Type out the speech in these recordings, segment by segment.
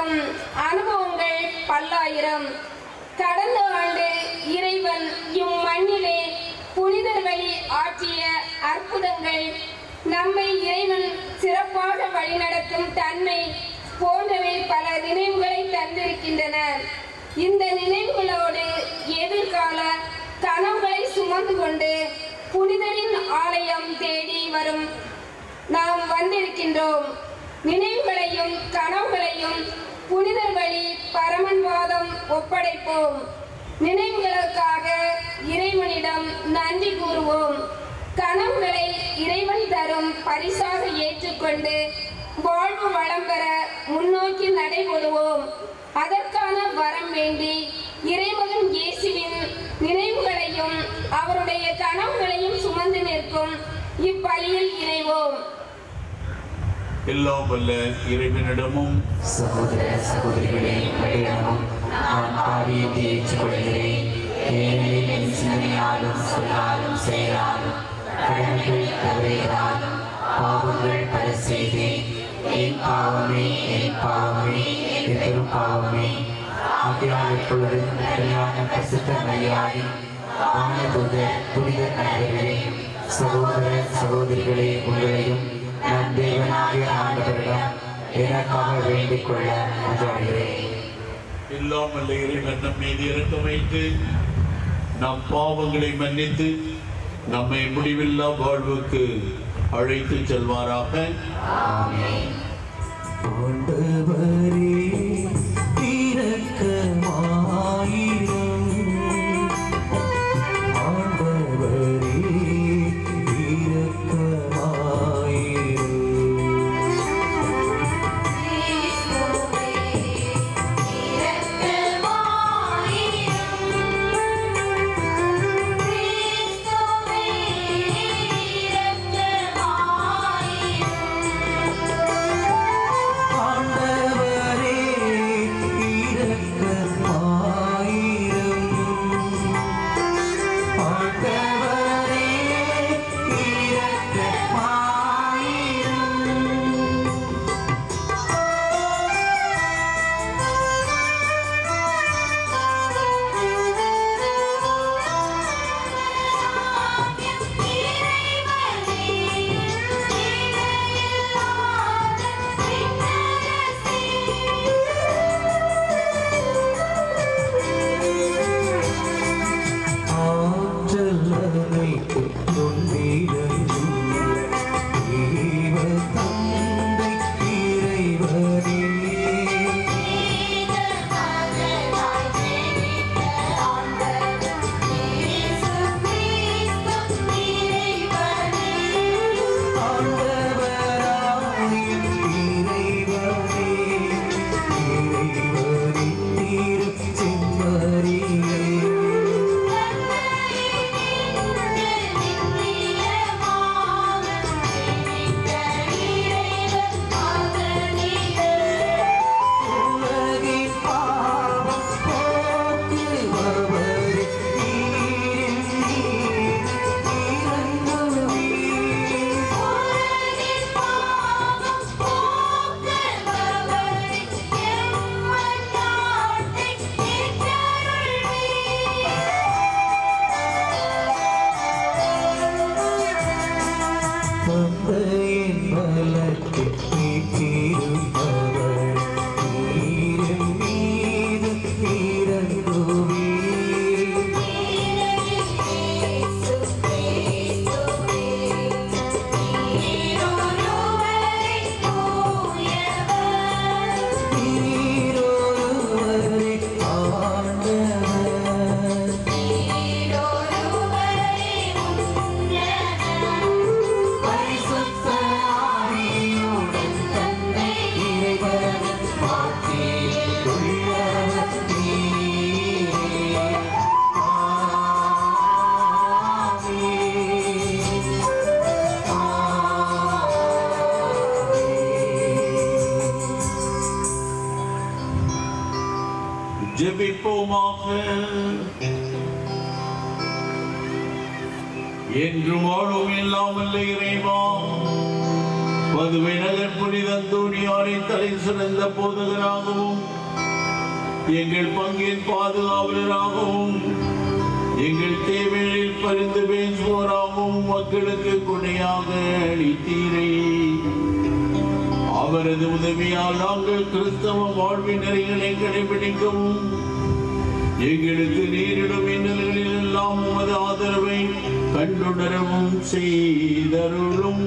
இருக்கும் அனுபவங்கள் பல்லாயிரம் கடந்த ஆண்டு இறைவன் இம்மண்ணிலே புனிதர் வழி ஆற்றிய அற்புதங்கள் நம்மை இறைவன் சிறப்பாக வழிநடத்தும் தன்மை போன்றவை பல நினைவுகளை தந்திருக்கின்றன இந்த நினைவுகளோடு எதிர்கால கனவுகளை சுமந்து கொண்டு புனிதரின் ஆலயம் தேடி வரும் நாம் வந்திருக்கின்றோம் நினைவுகளையும் கனவுகளையும் புனிதர் வழி பரமன் வாதம் ஒப்படைப்போம் நினைவுகளுக்காக இறைவனிடம் நன்றி கூறுவோம் கனவுகளை இறைவன் தரும் பரிசாக ஏற்றுக்கொண்டு வாழ்வு வளம் பெற முன்னோக்கி நடைபெறுவோம் அதற்கான வரம் வேண்டி இறைமகன் இயேசுவின் நினைவுகளையும் அவருடைய கனவுகளையும் சுமந்து நிற்கும் இப்பலியில் இணைவோம் எல்லாம் வல்ல இறைவனிடமும் சகோதர சகோதரிகளே உங்களிடமும் நான் பாவியத்தை ஏற்றுக்கொள்கிறேன் ஏனெனில் என் சிந்தனையாலும் சொல்லாலும் செயலாலும் கடமைகள் தவறுகளாலும் பாவங்கள் பல செய்தேன் என் பாவமே என் பாவமே என் பெரும் பாவமே ஆகையால் இப்பொழுது கல்யாண பரிசுத்த மரியாதை ஆனபோத புனித நண்பர்களே சகோதர சகோதரிகளே உங்களையும் நான் தேவனாகிய ஆண்டவரிடம் எனக்காக வேண்டிக் கொள்ள மன்றாடுகிறேன் எல்லாம் வல்ல இறைவன் நம் மீது இறக்க வைத்து நம் பாவங்களை மன்னித்து நம்மை முடிவில்லா வாழ்வுக்கு அழைத்து செல்வாராக ஆண்டவரே இரக்கமாயிரும் ஆண்டவரே இரக்கமாயிரும் ஆண்டவரே இரக்கமாயிரும் ஆண்டவரே இரக்கமாயிரும் ஆற்றல் அனைத்து கொண்டிருந்தும் தேவ தந்தை இறைவனே ஆண்டவராகிய இறைவனே இறைவனின் திருச்செம்மறியே உலகின் பாவம் போக்குபவரே, நீரின் நீர் இறங்குவீர். தந்தையின் பலத்தில் வீற்றிருப்பவர், நீரின் மீது இறங்குவீர். நீரொருவரே ஆண்டவர். பரிசுத்த ஆவியுடன் தந்தை இறைவன் ஆட்சியில் உள்ளவர் நீரே. ஆமென். ஆமென். ஜெபிப்போமாக என்றும் வாழும் இல்லாமல் இறைவா மதுவை நகர் புனித அந்தோணியாரை தலை சிறந்த போதகராகவும் எங்கள் பங்கின் பாதுகாவலராகவும் எங்கள் தேவைகளில் பரிந்து பேசுவோராகவும் மக்களுக்கு கொடையாக அளித்தீரே அவரது உதவியால் நாங்கள் கிறிஸ்தவ வாழ்வின் நெறிகளை கடைபிடிக்கவும் எங்களுக்கு நேரிடும் இன்னல்களில் எல்லாம் உமது ஆதரவை கண்டுணரவும் செய்தருளும்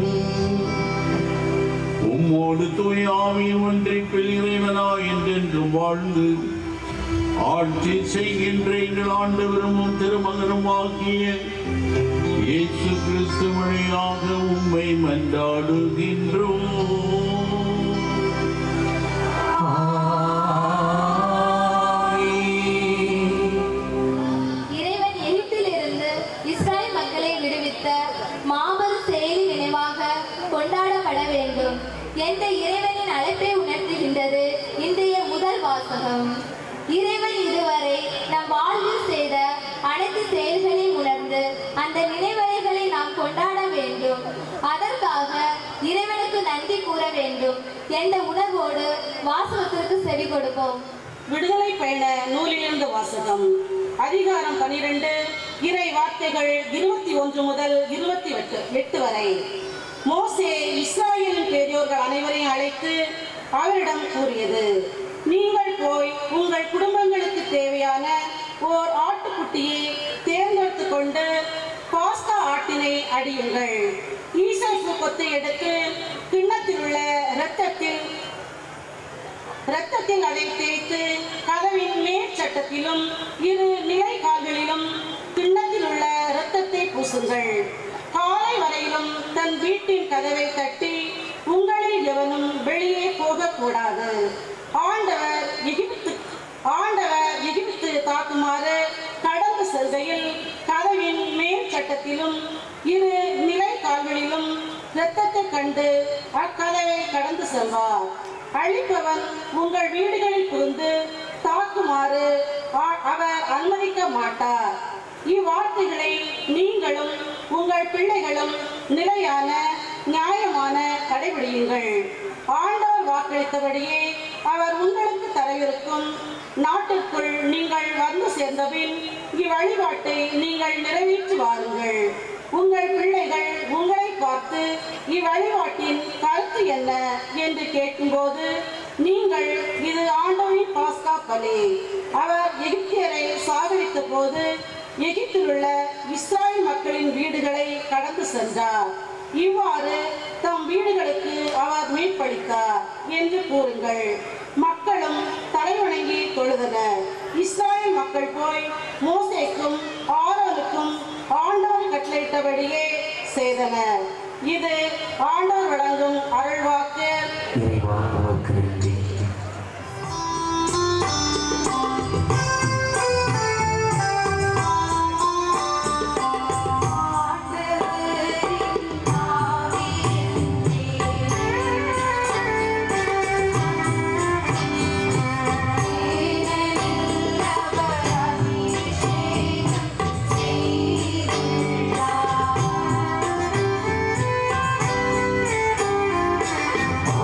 உம்மோடு தூய் ஆவியும் ஒன்றிப்பில் இறைவனா என்றென்றும் வாழ்ந்து ஆட்சி செய்கின்ற எங்கள் ஆண்டவரும் திருமகனும் ஆகிய இயேசு கிறிஸ்து வழியாக உம்மை மன்றாடுகின்றோம் இறைவன் எகிப்திலிருந்து இஸ்ராயல் மக்களை விடுவித்த மாபெரும் செயலி நினைவாக கொண்டாடப்பட வேண்டும் என்ற இறைவனின் அழைப்பை உணர்த்துகின்றது இன்றைய முதல் வாசகம் இறைவன் இதுவரை நம் வாழ்வில் செய்த அனைத்து செயல்களையும் உணர்ந்து அந்த நினைவறைகளை நாம் கொண்டாட வேண்டும் அதற்காக இறைவனுக்கு நன்றி கூற வேண்டும் என்ற உணர்வோடு வாசகத்திற்கு செவி கொடுப்போம் விடுதலை பயண நூலிலிருந்து வாசகம் அதிகாரம் பனிரெண்டு இறை வார்த்தைகள் இருபத்தி ஒன்று முதல் இருபத்தி எட்டு எட்டு வரை மோசே இஸ்ராயேலின் பெரியோர்கள் அனைவரையும் அழைத்து அவரிடம் கூறியது நீங்கள் போய் உங்கள் குடும்பங்களுக்கு தேவையான ஓர் ஆட்டுக்குட்டியை தேர்ந்தெடுத்து கொண்டு பாஸ்கா ஆட்டினை அடியுங்கள் ஈசைப்பு கொத்தை எடுத்து கிண்ணத்தில் உள்ள இரத்தத்தில் இரத்தத்தில் அதை தேய்த்து கதவின் மேற்சட்டத்திலும் இரு நிலை கால்களிலும் கிண்ணத்தில் உள்ள இரத்தத்தை பூசுங்கள் காலை வரையிலும் தன் வீட்டின் கதவை தட்டி உங்களில் எவனும் வெளியே போகக்கூடாது ஆண்டவர் எகிப்து ஆண்டவர் எகிப்து தாக்குமாறு கடந்து செல்கையில் கதவின் மேல் சட்டத்திலும் இரு நிலை கால்களிலும் இரத்தத்தை கண்டு அக்கதவை கடந்து செல்வார் அழிப்பவன் உங்கள் வீடுகளில் புகுந்து தாக்குமாறு ஆ- அவர் அனுமதிக்க மாட்டார் இவ்வார்த்தைகளை நீங்களும் உங்கள் பிள்ளைகளும் நிலையான நியாயமான கடைபிடியுங்கள் ஆண்டவர் வாக்களித்தபடியே அவர் உங்களுக்கு தரவிருக்கும் நாட்டிற்குள் நீங்கள் வந்து சேர்ந்தபின் இவ்வழிபாட்டை நீங்கள் நிறைவேற்றி வாருங்கள் உங்கள் பிள்ளைகள் உங்களை பார்த்து இவ்வழிபாட்டின் கருத்து என்ன என்று கேட்கும்போது நீங்கள் இது ஆண்டவரின் பாஸ்கா பலி அவர் எகிப்தியரை சாகரித்த போது எகிப்தில் உள்ள இஸ்ராயல் மக்களின் வீடுகளை கடந்து சென்றார் இவ்வாறு தம் வீடுகளுக்கு அவர் மீட்பளித்தார் என்று கூறுங்கள் மக்களும் தலைவணங்கி தொழுதனர் இஸ்ராயல் மக்கள் போய் மோசேக்கும் ஆரோனுக்கும் ஆண்டவர் கட்டளையிட்டபடியே செய்தனர் இது ஆண்டவர் வழங்கும் அருள்வாக்கு இறைவா உமக்கு நன்றி ஆண்டவர்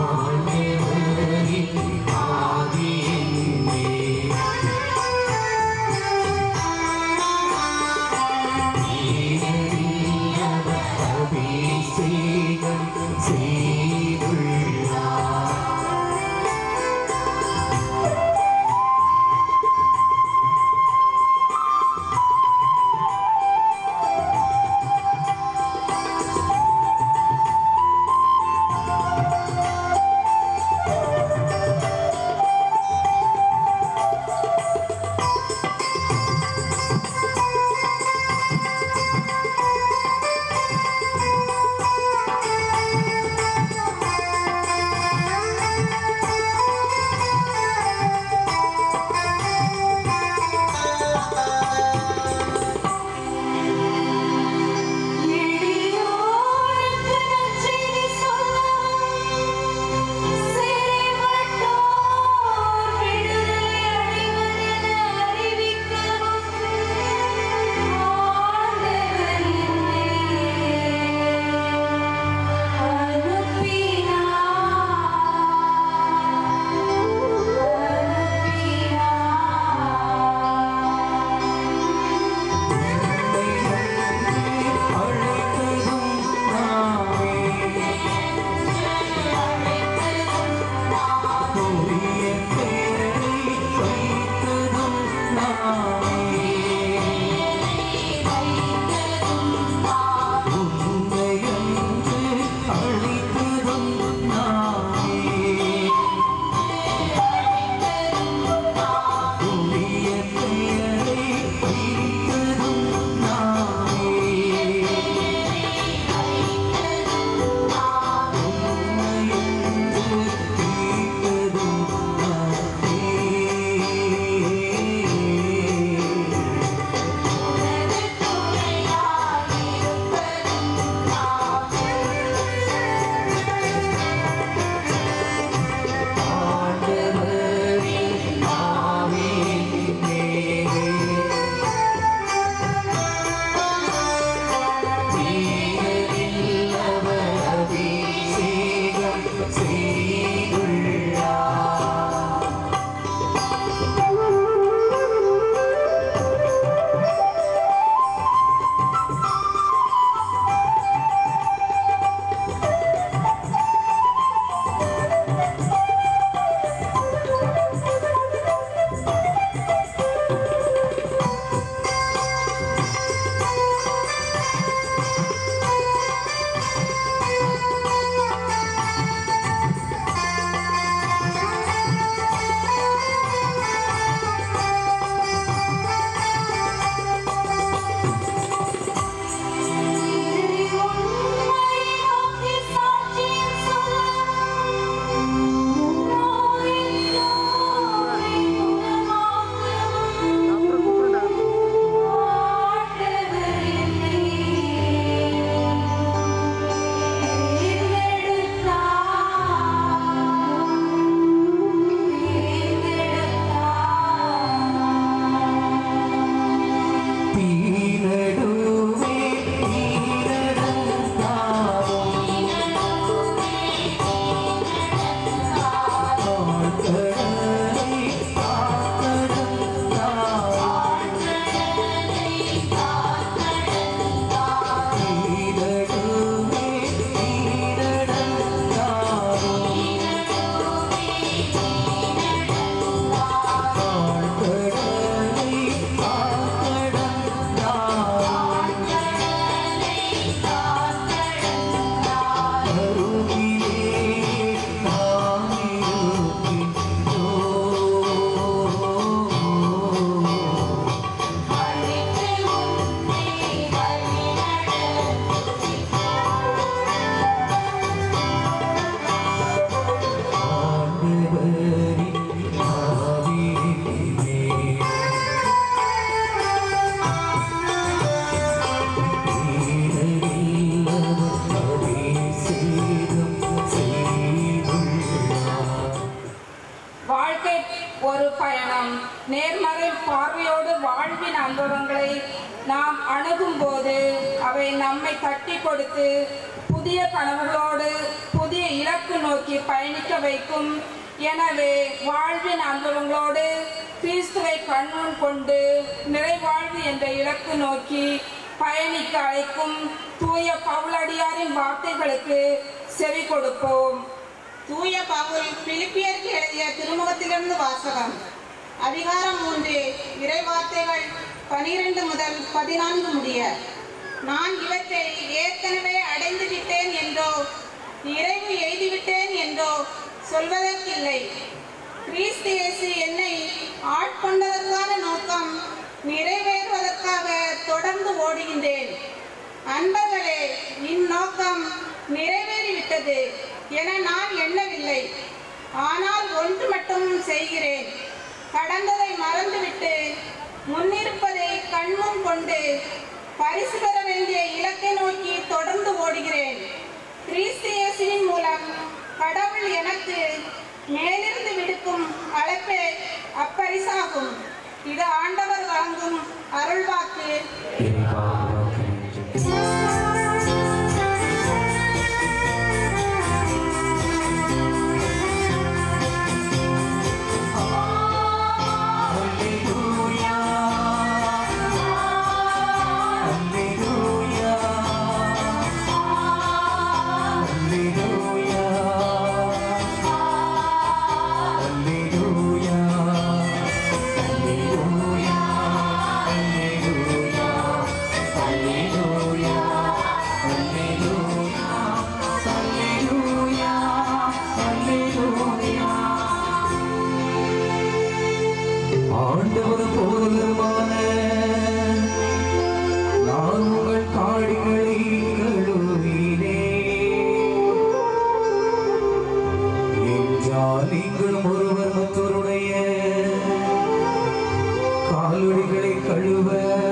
வாழ்க்கை ஒரு பயணம் நேர்மறை பார்வையோடு வாழ்வின் அனுபவங்களை நாம் அணுகும் போது அவை நம்மை தட்டி கொடுத்து புதிய கனவுகளோடு புதிய இலக்கு நோக்கி பயணிக்க வைக்கும் எனவே வாழ்வின் அனுபவங்களோடு கிறிஸ்துவை கண்முன் கொண்டு நிறைவாழ்வு என்ற இலக்கு நோக்கி பயணிக்க அழைக்கும் தூய பவுலடியாரின் வார்த்தைகளுக்கு செவி கொடுப்போம் தூய பவுல் பிலிப்பியருக்கு எழுதிய திருமுகத்திலிருந்து வாசகம் அதிகாரம் மூன்று இறைவார்த்தைகள் பனிரெண்டு முதல் பதினான்கு முடிய நான் இவற்றை ஏற்கனவே அடைந்து விட்டேன் என்றோ நிறைவு எய்துவிட்டேன் என்றோ சொல்வதற்கில்லை கிறிஸ்து இயேசு என்னை ஆட்கொண்டதற்கான நோக்கம் நிறைவேறுவதற்காக தொடர்ந்து ஓடுகின்றேன் அன்பர்களே இந்நோக்கம் நிறைவேறிவிட்டது என நான் எண்ணவில்லை ஆனால் ஒன்று மட்டும் செய்கிறேன் கடந்ததை மறந்துவிட்டு முன்னிருப்பதை கண்முன் கொண்டு பரிசு பெற வேண்டிய இலக்கை நோக்கி தொடர்ந்து ஓடுகிறேன் கிறிஸ்து இயேசுவின் மூலம் கடவுள் எனக்கு மேலிருந்து விடுக்கும் அழைப்பே அப்பரிசாகும் இது ஆண்டவர் வழங்கும் அருள்வாக்கு இறைவா உமக்கு நன்றி ஆண்டவர் போதகமான நான் உங்கள் காடிகளை கழுவினே என்றால் நீங்களும் ஒருவர் மற்றவருடைய காலொடிகளை கழுவ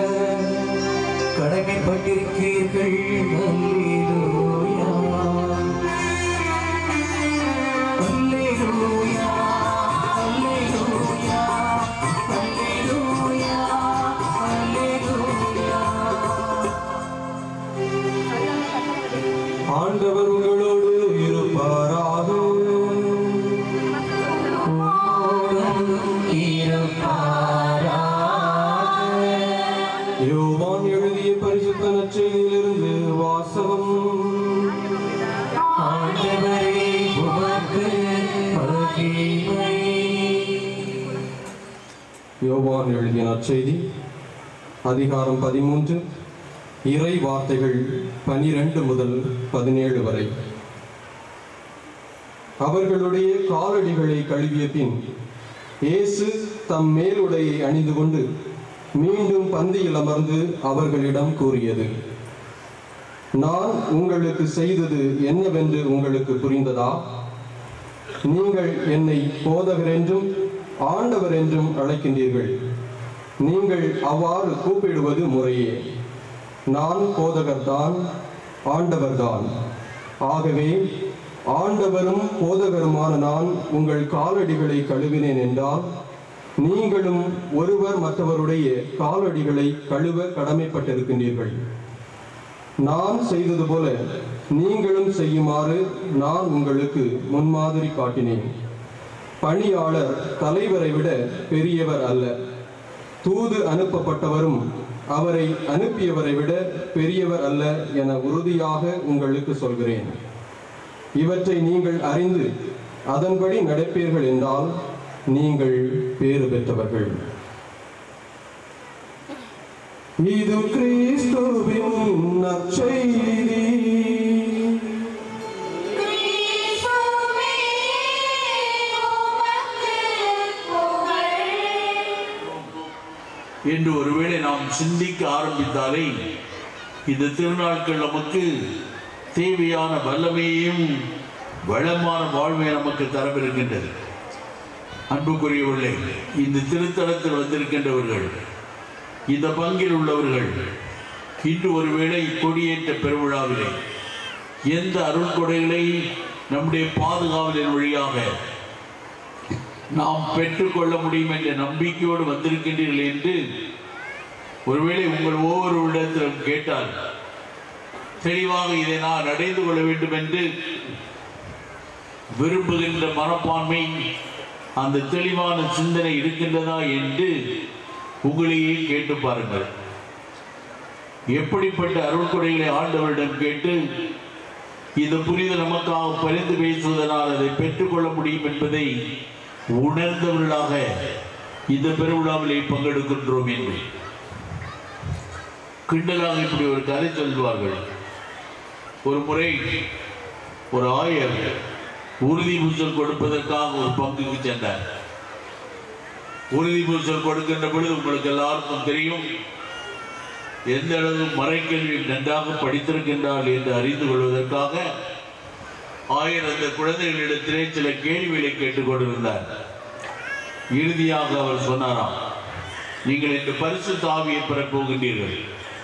கடமைப்பட்டிருக்கிறீர்கள் அல்லேலூயா அல்லேலூயா அல்லேலூயா அல்லேலூயா அல்லேலூயா ஆண்டவர் உங்களோடு இருப்பாராக யோவான் எழுதிய பரிசுத்த நற்செய்தியிலிருந்து வாசகம் ஆண்டவரே உமக்கு மகிமை யோவான் எழுதிய நற்செய்தி அதிகாரம் பதிமூன்று இறை வார்த்தைகள் பனிரெண்டு முதல் பதினேழு வரை அவர்களுடைய காலடிகளை கழுவிய பின் இயேசு தம் மேலுடையை அணிந்து கொண்டு மீண்டும் பந்தியில் அமர்ந்து அவர்களிடம் கூறியது நான் உங்களுக்கு செய்தது என்னவென்று உங்களுக்கு புரிந்ததா நீங்கள் என்னை போதகர் என்றும் ஆண்டவர் என்றும் அழைக்கின்றீர்கள் நீங்கள் அவ்வாறு கூப்பிடுவது முறையே நான் போதகர்தான் ஆண்டவர்தான் ஆகவே ஆண்டவரும் போதகருமான நான் உங்கள் காலடிகளை கழுவினேன் என்றால் நீங்களும் ஒருவர் மற்றவருடைய காலடிகளை கழுவ கடமைப்பட்டிருக்கின்றீர்கள் நான் செய்தது போல நீங்களும் செய்யுமாறு நான் உங்களுக்கு முன்மாதிரி காட்டினேன் பணியாளர் தலைவரை விட பெரியவர் அல்ல தூது அனுப்பப்பட்டவரும் அவரை அனுப்பியவரை விட பெரியவர் அல்ல என உறுதியாக உங்களுக்கு சொல்கிறேன் இவற்றை நீங்கள் அறிந்து அதன்படி நடப்பீர்கள் என்றால் நீங்கள் பேறு பெற்றவர்கள் இது கிறிஸ்துவின் நற்செய்தி என்று ஒருவேளை நாம் சிந்திக்க ஆரம்பித்தாலே இந்த திருநாட்கள் நமக்கு தேவையான வல்லமையையும் வளமான வாழ்வை நமக்கு தரவிருக்கின்றது அன்புக்குரியவர்களே இந்த திருத்தலத்தில் வந்திருக்கின்றவர்கள் இந்த பங்கில் உள்ளவர்கள் இன்று ஒருவேளை கொடியேற்ற பெருவிழாவிலே எந்த அருள் கொடைகளை நம்முடைய பாதுகாவலின் வழியாக நாம் பெற்றுக்கொள்ள முடியும் என்ற நம்பிக்கையோடு வந்திருக்கின்றீர்கள் என்று ஒருவேளை உங்கள் ஒவ்வொருவரிடத்திலும் கேட்டால் தெளிவாக இதை நான் அடைந்து கொள்ள வேண்டும் என்று விரும்புகின்ற மனப்பான்மை அந்த தெளிவான சிந்தனை இருக்கின்றதா என்று உங்களையே கேட்டு பாருங்கள் எப்படிப்பட்ட அருள் கொடைகளை ஆண்டவரிடம் கேட்டு இந்த புனித நமக்காக பரிந்து பேசுவதனால் அதை பெற்றுக்கொள்ள முடியும் என்பதை உணர்ந்தவர்களாக இந்த பெருவிழாவிலே பங்கெடுக்கின்றோம் என்று கிண்டலாக இப்படி ஒரு கதை சொல்வார்கள் ஒரு முறை ஒரு ஆயர் உறுதி பூசல் கொடுப்பதற்காக ஒரு பங்குக்கு சென்றார் உறுதி பூசல் கொடுக்கின்ற பொழுது உங்களுக்கு எல்லாருக்கும் தெரியும் எந்த அளவு மறைக்கல்வி நன்றாக படித்திருக்கின்றார்கள் என்று அறிந்து கொள்வதற்காக ஆயர் அந்த குழந்தைகளிடத்திலே சில கேள்விகளை கேட்டுக் கொண்டிருந்தார் இறுதியாக அவர் சொன்னாராம் நீங்கள் இந்த பரிசு தாவியை பெறப் போகின்றீர்கள்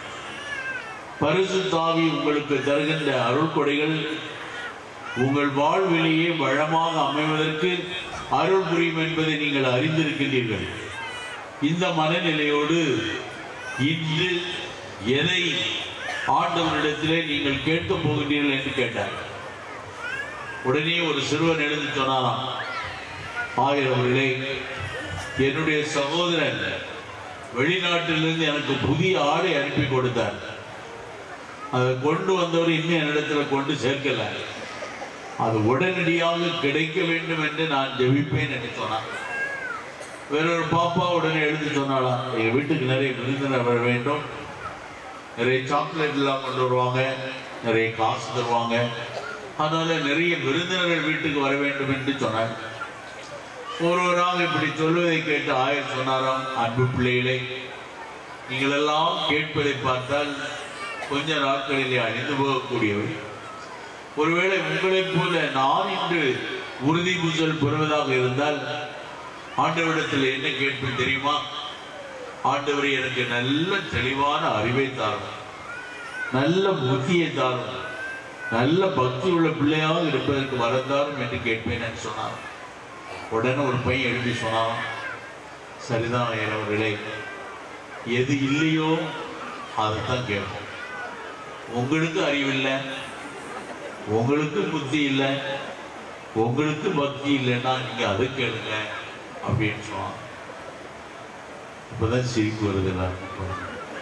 பரிசு தாவி உங்களுக்கு தருகின்ற அருள் கொடைகள் உங்கள் வாழ்விலேயே வளமாக அமைவதற்கு அருள் புரியும் என்பதை நீங்கள் அறிந்திருக்கின்றீர்கள் இந்த மனநிலையோடு இன்று எதை ஆண்டவரிடத்திலே நீங்கள் கேட்கப் போகின்றீர்கள் என்று கேட்டார் உடனே ஒரு சிறுவன் எழுந்து சொன்னாராம் ஆயிரம் அவர்களே என்னுடைய சகோதரன் வெளிநாட்டிலிருந்து எனக்கு புதிய ஆடை அனுப்பி கொடுத்தார் அதை கொண்டு வந்தவர் இன்னும் என்னிடத்துல கொண்டு சேர்க்கல அது உடனடியாக கிடைக்க வேண்டும் என்று நான் ஜெபிப்பேன் என்று சொன்னான் வேறொரு பாப்பா உடனே எழுதி சொன்னாலாம் எங்க வீட்டுக்கு நிறைய விருந்தினர் வர வேண்டும் நிறைய சாக்லேட் எல்லாம் கொண்டு வருவாங்க நிறைய காசு தருவாங்க அதனால நிறைய விருந்தினர்கள் வீட்டுக்கு வர வேண்டும் என்று சொன்னார் ஒருவராக இப்படி சொல்வதை கேட்டு ஆயர் சொன்னாராம் அன்பு பிள்ளைகளே நீங்கள் எல்லாம் கேட்பதை பார்த்தால் கொஞ்ச நாட்களிலே அழிந்து போகக்கூடியவை ஒருவேளை உங்களைப் போல நான் இன்று உறுதி பூசல் பெறுவதாக இருந்தால் ஆண்டவரிடத்தில் என்ன கேட்பேன் தெரியுமா ஆண்டவரே எனக்கு நல்ல தெளிவான அறிவை தாரும் நல்ல புத்தியை தாரும் நல்ல பக்தி உள்ள பிள்ளையாக இருப்பதற்கு வரந்தாரும் என்று கேட்பேன் என்று சொன்னார் உடனே ஒரு பையன் எழுதி சொன்னான் சரிதான் ஐயர் அவர்களே எது இல்லையோ அதைத்தான் கேட்போம் உங்களுக்கு அறிவில்லை உங்களுக்கு புத்தி இல்லை உங்களுக்கு பக்தி இல்லைன்னா நீங்க அதை கேளுங்க அப்படின்னு சொன்னான் இப்பதான் சிரிப்பு வருது எல்லாருக்கும்.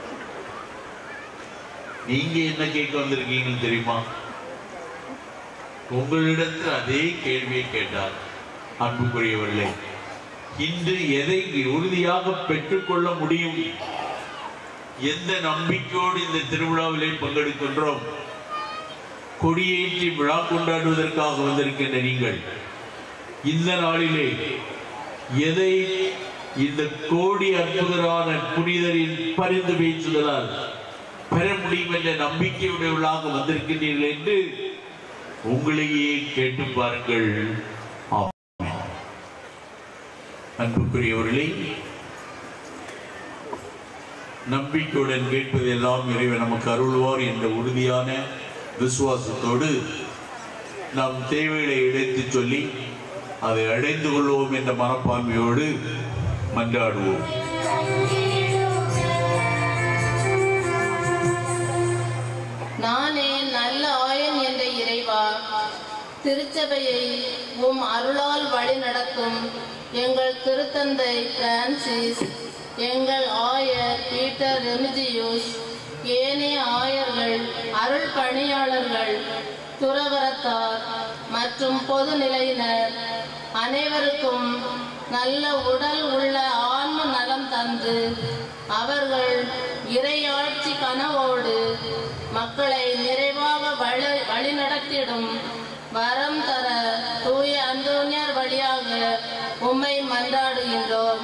நீங்க என்ன கேட்க வந்திருக்கீங்கன்னு தெரியுமா உங்களிடத்தில் அதே கேள்வியை கேட்டார் அன்புக்குரியவர்களே இன்று எதை உறுதியாக பெற்றுக்கொள்ள முடியும் எந்த நம்பிக்கையோடு இந்த திருவிழாவிலே பங்கெடுக்கின்றோம் கொடியேற்றி விழா கொண்டாடுவதற்காக வந்திருக்கின்ற நீங்கள் இந்த நாளிலே எதை இந்த கோடி அற்புதரான புனிதரின் பரிந்து பேசுதலால் பெற முடியும் என்ற நம்பிக்கையுடையவர்களாக வந்திருக்கின்றீர்கள் என்று உங்களையே கேட்டு பாருங்கள் ஆமென். அன்புக்குரியவர்களே நம்பிக்கையுடன் கேட்பதெல்லாம் இறைவன் நமக்கு அருள்வார் என்ற உறுதியான விசுவாசத்தோடு நம் தேவைகளை எடுத்துச் சொல்லி அதை அடைந்து கொள்வோம் என்ற மனப்பான்மையோடு மன்றாடுவோம் நானே நல்ல ஆயன் என்ற இறைவா திருச்சபையை உம் அருளால் வழி நடத்தும் எங்கள் திருத்தந்தை பிரான்சிஸ் எங்கள் ஆயர் பீட்டர் ரெமிஜியூஸ் ஏனைய ஆயர்கள் அருள் பணியாளர்கள் துறவரத்தார் மற்றும் பொது நிலையினர் அனைவருக்கும் நல்ல உடல் உள்ள ஆன்ம நலம் தந்து அவர்கள் இறையாட்சி கனவோடு மக்களை நிறைவாக வழி வழிநடத்திடும் வரம் தர தூய அந்தோனியார் வழியாக உம்மை மன்றாடுகின்றோம்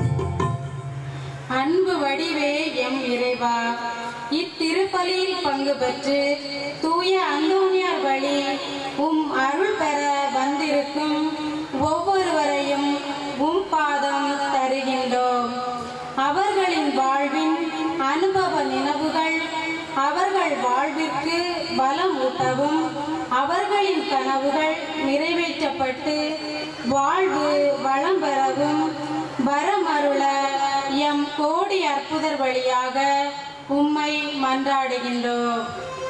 அன்பு வடிவே எம் இறைவா இத்திருப்பலியில் பங்கு பெற்று தூய அந்தோனியார் வழி உம் அருள் பெற வந்திருக்கும் ஒவ்வொருவரையும் உம் பாதம் தருகின்றோம் அவர்களின் வாழ்வின் அனுபவ நினைவுகள் அவர்கள் வாழ்விற்கு பலம் ஊட்டவும் அவர்களின் கனவுகள் நிறைவேற்றப்பட்டு வாழ்வு வளம் பெறவும் வரமருள எம் கோடி அற்புதர் வழியாக உம்மை மன்றாடுகின்றோம்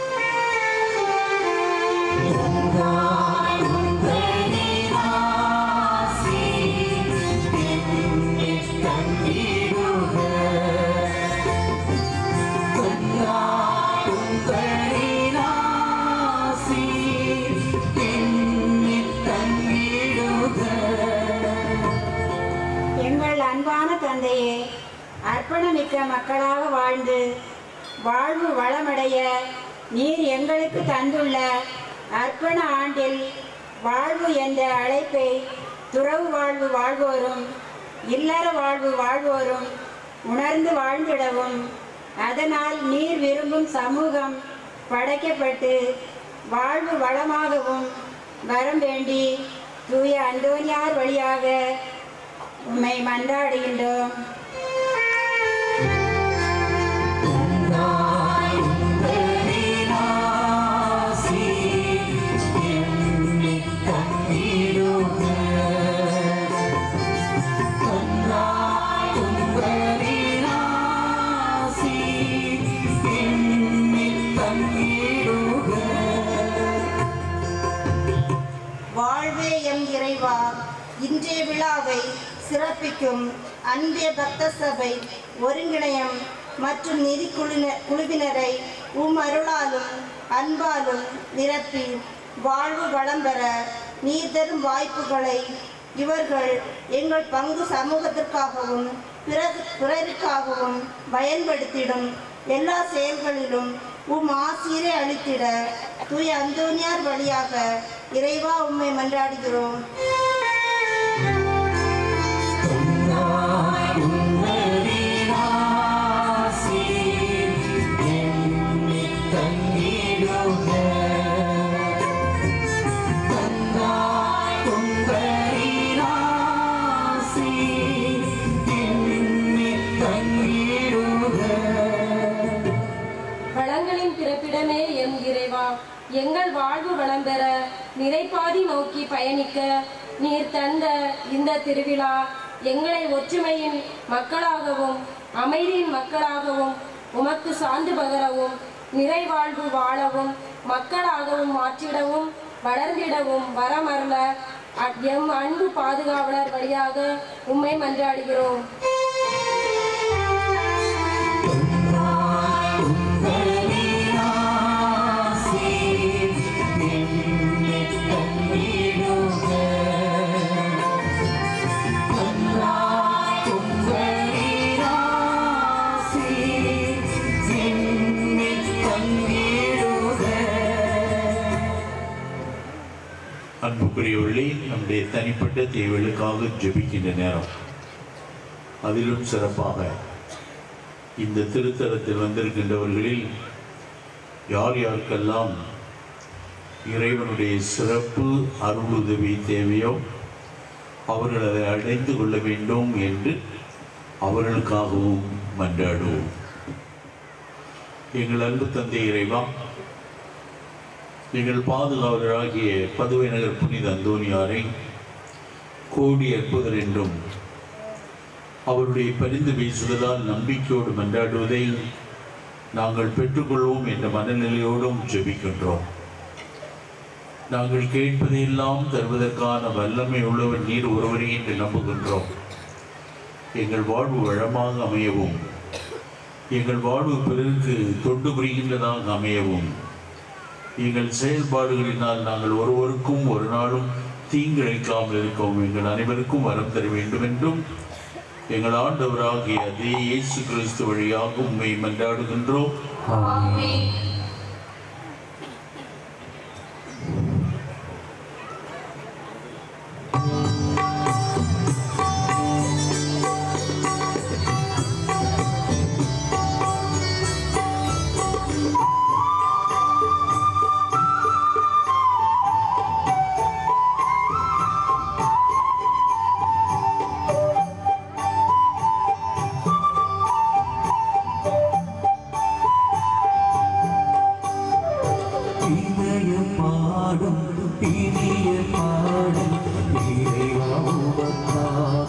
எங்கள் அன்பான தந்தையே அர்ப்பணமிக்க மக்களாக வாழ்ந்து வாழ்வு வளமடைய நீர் எங்களுக்கு தந்துள்ள அர்ப்பண ஆண்டில் வாழ்வு என்ற அழைப்பை துறவு வாழ்வு வாழ்வோரும் இல்லற வாழ்வு வாழ்வோரும் உணர்ந்து வாழ்ந்திடவும் அதனால் நீர் விரும்பும் சமூகம் படைக்கப்பட்டு வாழ்வு வளமாகவும் வரம் வேண்டி தூய அந்தோனியார் வழியாக உம்மை மன்றாடுகின்றோம் வாழ்வே எம் இறைவா இன்றைய விழாவை சிறப்பிக்கும் அன்பிய பக்த சபை ஒருங்கிணையம் மற்றும் நிதி குழுன- குழுவினரை உம் அருளாலும் அன்பாலும் நிரப்பி வாழ்வு வளம் பெற நீர் தரும் வாய்ப்புகளை இவர்கள் எங்கள் பங்கு சமூகத்திற்காகவும் பிறகு பிறருக்காகவும் பயன்படுத்திடும் எல்லா செயல்களிலும் உம் ஆசிரியரை அளித்திட தூய அந்தோனியார் வழியாக இறைவா உம்மை மன்றாடுகிறோம் வளங்களின் பிறப்பிடமே எம் இறைவா எங்கள் வாழ்வு வளம் பெற நிறைப்பாதி நோக்கி பயணிக்க நீர் தந்த இந்த திருவிழா எங்களை ஒற்றுமையின் மக்களாகவும் அமைதியின் மக்களாகவும் உமக்கு சான்று பகரவும் நிறைவாழ்வு வாழவும் மக்களாகவும் மாற்றிடவும் வளர்ந்திடவும் வரமருள அ- எம் அன்பு பாதுகாவலர் வழியாக உம்மை மன்றாடுகிறோம் அன்புக்குரியவர்களே நம்முடைய தனிப்பட்ட தேவைகளுக்காக ஜெபிக்கின்ற நேரம் அதிலும் சிறப்பாக இந்த திருத்தலத்தில் வந்திருக்கின்றவர்களில் யார் யாருக்கெல்லாம் இறைவனுடைய சிறப்பு அருளுதவி தேவையோ அவர்கள் அதை அடைந்து கொள்ள வேண்டும் என்று அவர்களுக்காகவும் மன்றாடுவோம் எங்கள் அன்பு தந்தை இறைவா எங்கள் பாதுகாவலராகிய பதுவை நகர் புனித அந்தோனியாரை கோடி அற்புதர் என்றும் அவருடைய பரிந்து பேசுதலால் நம்பிக்கையோடு மன்றாடுவதை நாங்கள் பெற்றுக்கொள்வோம் என்ற மனநிலையோடும் ஜெபிக்கின்றோம் நாங்கள் கேட்பதையெல்லாம் தருவதற்கான வல்லமை உள்ளவர் நீர் ஒருவரே என்று நம்புகின்றோம் எங்கள் வாழ்வு வளமாக அமையவும் எங்கள் வாழ்வு பிறருக்கு தொண்டு புரிகின்றதாக அமையவும் எங்கள் செயல்பாடுகளினால் நாங்கள் ஒருவருக்கும் ஒரு நாளும் தீங்கிழைக்காமல் இருக்கவும் எங்கள் அனைவருக்கும் வரம் தர வேண்டும் என்றும் எங்கள் ஆண்டவராகிய அதே இயேசு கிறிஸ்து வழியாக உண்மை மன்றாடுகின்றோம் ஆமென் பாடும் இனிய பாடும் இறைவா உமக்காக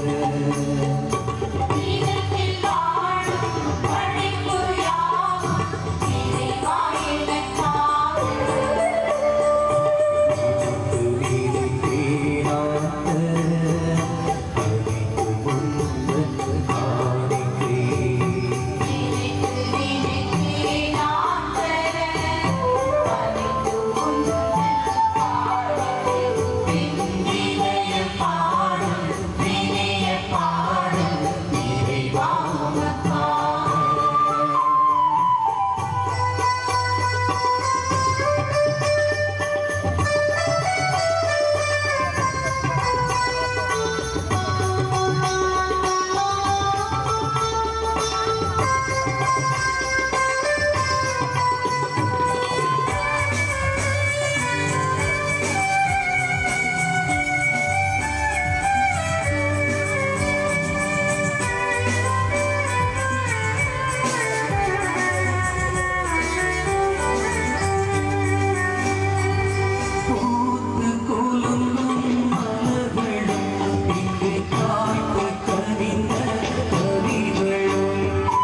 பூத்து குலுங்கும் மலர்களும் இங்கே காய்த்து கனிந்த கனிகளும்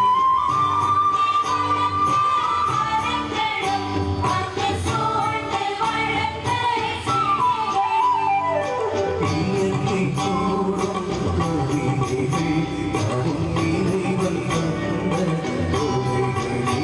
இயற்கை கூறும் கவிதைகள் யாவும் இறைவன் தந்த கொடைகளே.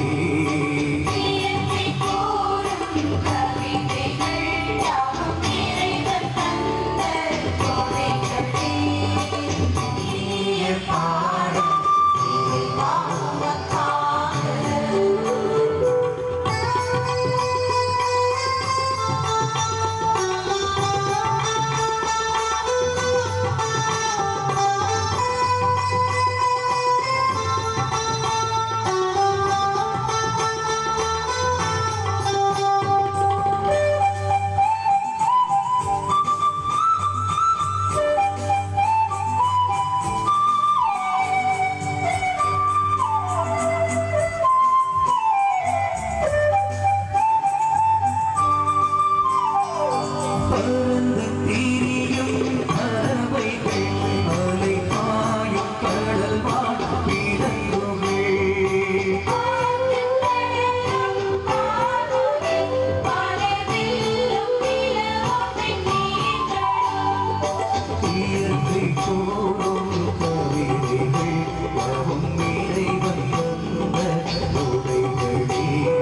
பறந்து திரியும் பறவைகள் அலை பாயும் கடல் வாழ் விலங்குகள் இயற்கை கூடும் கவிதைகள் யாவும் இறைவன் தந்த கொடைகளே.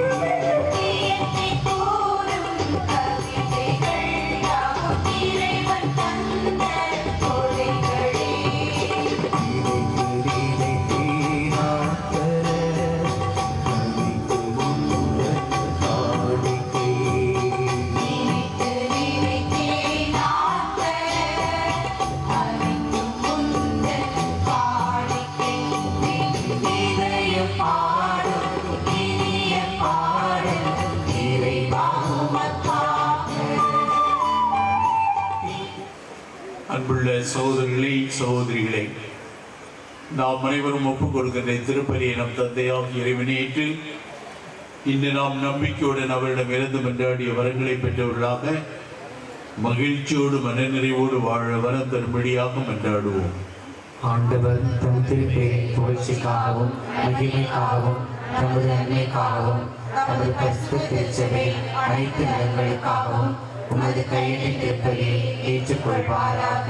அன்புள்ள சகோதரர்களே சகோதரிகளே நாம் அனைவரும் ஒப்புக் கொடுக்கின்ற திருப்பலியை நம் தந்தையாக இறைவனேற்று இன்று நாம் நம்பிக்கையுடன் அவரிடம் இருந்து மன்றாடிய வரங்களை பெற்றவர்களாக மகிழ்ச்சியோடு மனநிறைவோடு வாழ வரம் தரும்படியாக மன்றாடுவோம் ஆண்டவர் தம் திருப்பெயரின் புகழ்ச்சிக்காகவும் மகிமைக்காகவும் தமது நன்மைக்காகவும் தமது பரிசுத்த திருச்சபை அனைத்து நலன்களுக்காகவும் உமது கையெழுத்தின் திருப்பலியை ஏற்றுக்கொள்வாராக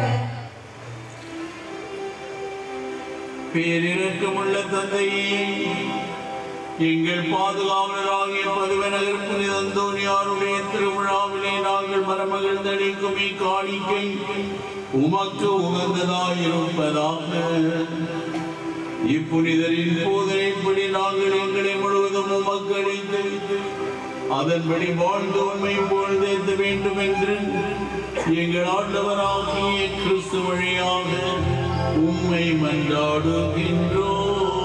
பேரிரக்கமுள்ள தந்தையே எங்கள் பாதுகாவலராகிய பதுவநகர் புனித அந்தோனியாருடைய திருவிழாவிலே நாங்கள் மரமகள் தணிக்கும் இக்காணிக்கை உமக்கு உகந்ததாயிருப்பதாக இப்புனிதரின் போதனைப்படி நாங்கள் எங்களை முழுவதும் உமக்கு அளித்து அதன்படி வாழ்ந்து உண்மை பொழுதேற்ற வேண்டும் என்று எங்கள் ஆண்டவராகிய கிறிஸ்து வழியாக உம்மை மன்றாடுகின்றோம்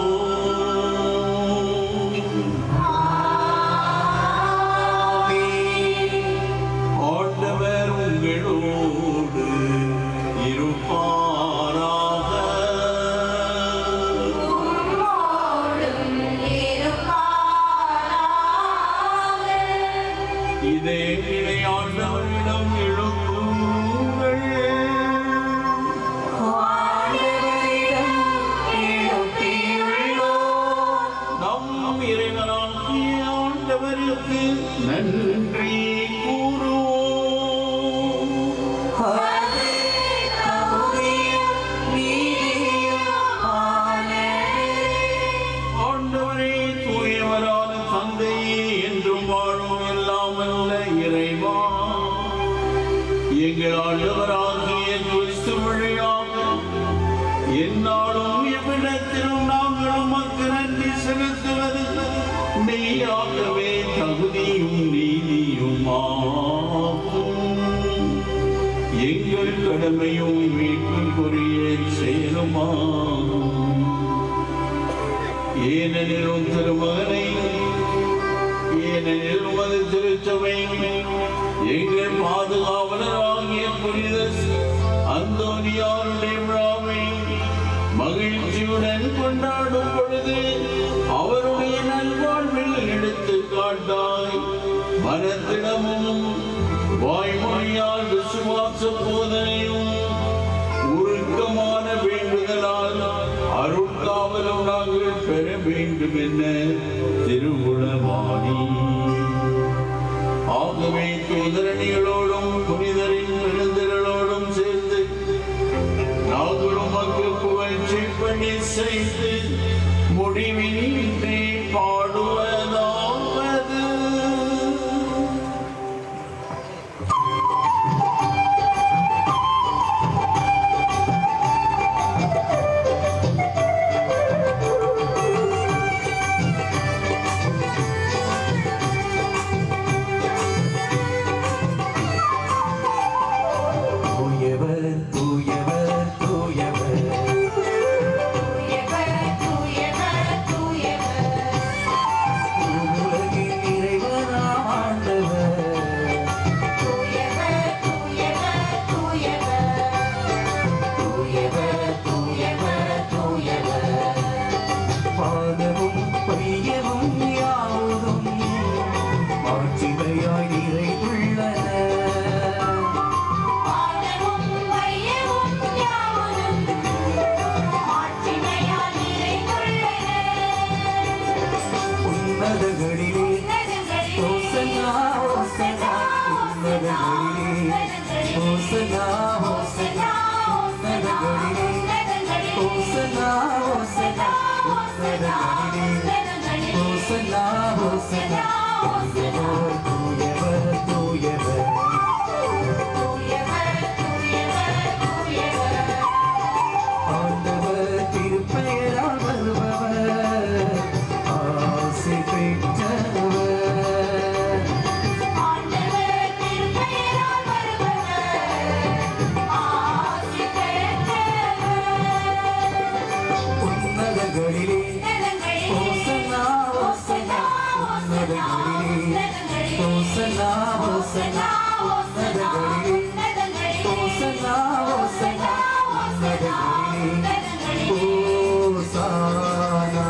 ஆண்டவர் உங்களோடு இருப்பாராக இதே நிலையாண்டவரிடம் எழுப்புங்கள் நம் இறைவனாகிய ஆண்டவருக்கு நன்றி கூறுவோம் ஆண்டவரே தூயவரான தந்தையே என்றும் வாழும் எல்லாம் அல்ல இறைவா எங்கள் ஆண்டவராகிய கிறிஸ்து வழியாக என்னாலும் எவ்விடத்திலும் நாங்கள் உமக்கு நன்றி செலுத்துவது மெய்யாகவே தகுதியும் நீதியுமாகும் எங்கள் கடமையும் மீட்புக்குரிய செயலுமாகும் ஏனெனிலும் திருமகனை ஏனெனில் உமது திருச்சபை எங்கள் பாதுகாவலராகிய புனித அந்தோனியாருடைய விழாவை மகிழ்ச்சியுடன் கொண்டாடும் பொழுது அவருடைய நல்வாழ்வில் எடுத்து காட்டாய் மனத்திடமும் வாய்மொழியால் விசுவாச போதனையும் உருக்கமான வேண்டுதலால் அருட்காவலும் நாங்கள் பெற வேண்டும் என திருவுளவாணி ஆகவே தூதரணிகளோடும் புனிதரின் விருந்தினரோடும் சேர்ந்து நாங்கள் உமக்கு புகழ்ச்சி பணி செய்து முடிவின்றி பாடுவதாவது தூயவர் தூயவர் தூயவர் உலகின் இறைவனாம் ஆண்டவர் தூயவர் தூயவர் தூயவர் பாதமும் பையமும் யாவதும் மாட்சிமையாய் நிறைந்துள்ளன உன்னதங்களிலே ஓசனா ஓசனா உன்னதங்களிலே ஓசனா ஓசனா உன்னதங்களிலே ஓசனா ஓசனா உன்னதங்களிலே ஓசனா ஓசனா தூயவர் தூயவர் ஆண்டவர் திருப்பெயரால் வருபவர் ஆசை பெற்றவர் உன்னதங்களிலே ஓசனா ஓசனா உன்னதங்களிலே ஓசனா ஓசனா உன்னதங்களிலே ஓசனா ஓசனா உன்னதங்களிலே ஓசானா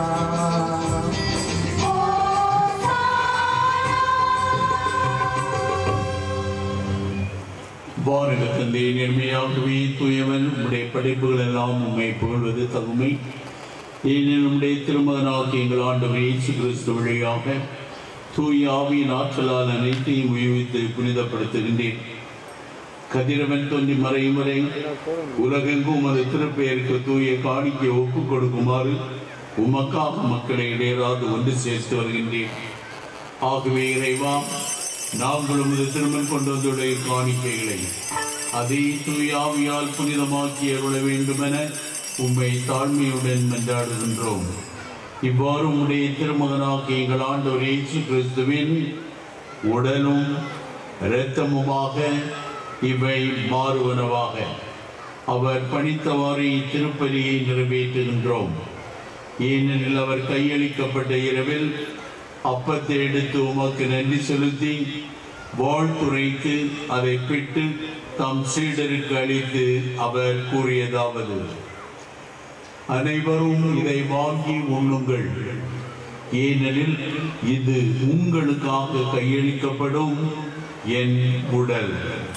வானக தந்தை நேர்மையாகவே தூயவன் உம்முடைய படைப்புகள் எல்லாம் உண்மை புகழ்வது தகுமை ஏனெனில் உம்முடைய திருமகனாகிய எங்கள் ஆண்டவர் இயேசு கிறிஸ்து வழியாக தூய ஆவியின் ஆற்றலால் அனைத்தையும் உயர்வித்து புனிதப்படுத்துகின்றேன் கதிரவன் தோன்றி மறையும் வரை உலகெங்கும் அது திருப்பெயருக்கு தூய காணிக்கை ஒப்புக் கொடுக்குமாறு உமக்காக மக்களை இடையராது ஒன்று சேர்த்து வருகின்றேன் ஆகவே இறைவா நாங்கள் உமது திருமண் கொண்டு வந்துள்ள காணிக்கைகளை அதை தூயாவியால் புனிதமாக்கி அருள வேண்டுமென உம்மை தாழ்மையுடன் மன்றாடுகின்றோம் இவ்வாறு உம்முடைய திருமகனாகிய எங்கள் ஆண்டவர் இயேசு கிறிஸ்துவின் உடலும் இரத்தமுமாக இவை மாறுவனவாக அவர் பணித்தவாறு இத்திருப்பலியை நிறைவேற்றுகின்றோம் ஏனெனில் அவர் கையளிக்கப்பட்ட இரவில் அப்பத்தை எடுத்து உமக்கு நன்றி செலுத்தி வாழ்த்துரைத்து அதை பிட்டு தம் சீடருக்கு அளித்து அவர் கூறியதாவது அனைவரும் இதை வாங்கி உண்ணுங்கள் ஏனெனில் இது உங்களுக்காக கையளிக்கப்படும் என் உடல்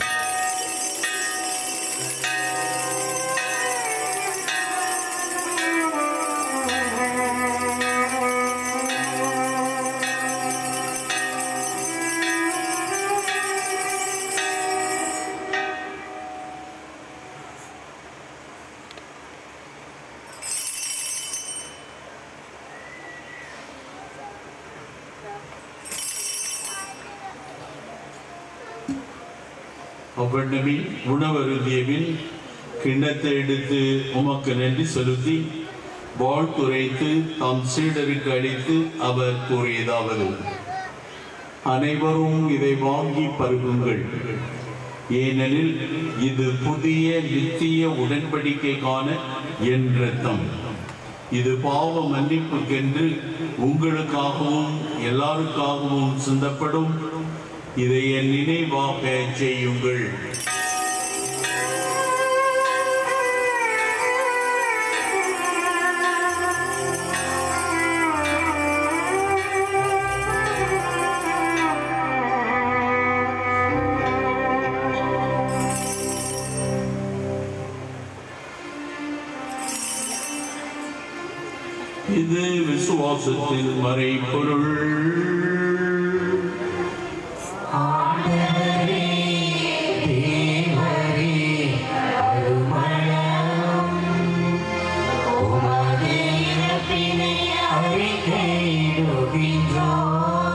அவ்வண்ணமே உணவருந்தியபின் கிண்ணத்தை எடுத்து உமக்கு நன்றி செலுத்தி வாழ்த்துரைத்து தாம் சீடருக்கு அளித்து அவர் கூறியதாவது அனைவரும் இதை வாங்கி பருகுங்கள் ஏனெனில் இது புதிய நித்திய உடன்படிக்கைக்கான என் ரத்தம் இது பாவ மன்னிப்புக்கென்று உங்களுக்காகவும் எல்லாருக்காகவும் சிந்தப்படும் இதை என் நினைவாக செய்யுங்கள் இது விசுவாசத்தின் மறைபொருள் ஆண்டவரே தேவரே அருமளம் உமது இறப்பினை அறிக்கையிடுகின்றோம்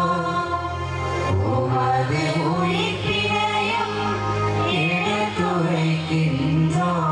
உமது உயிர்ப்பினையும் எடுத்துரைக்கின்றோம்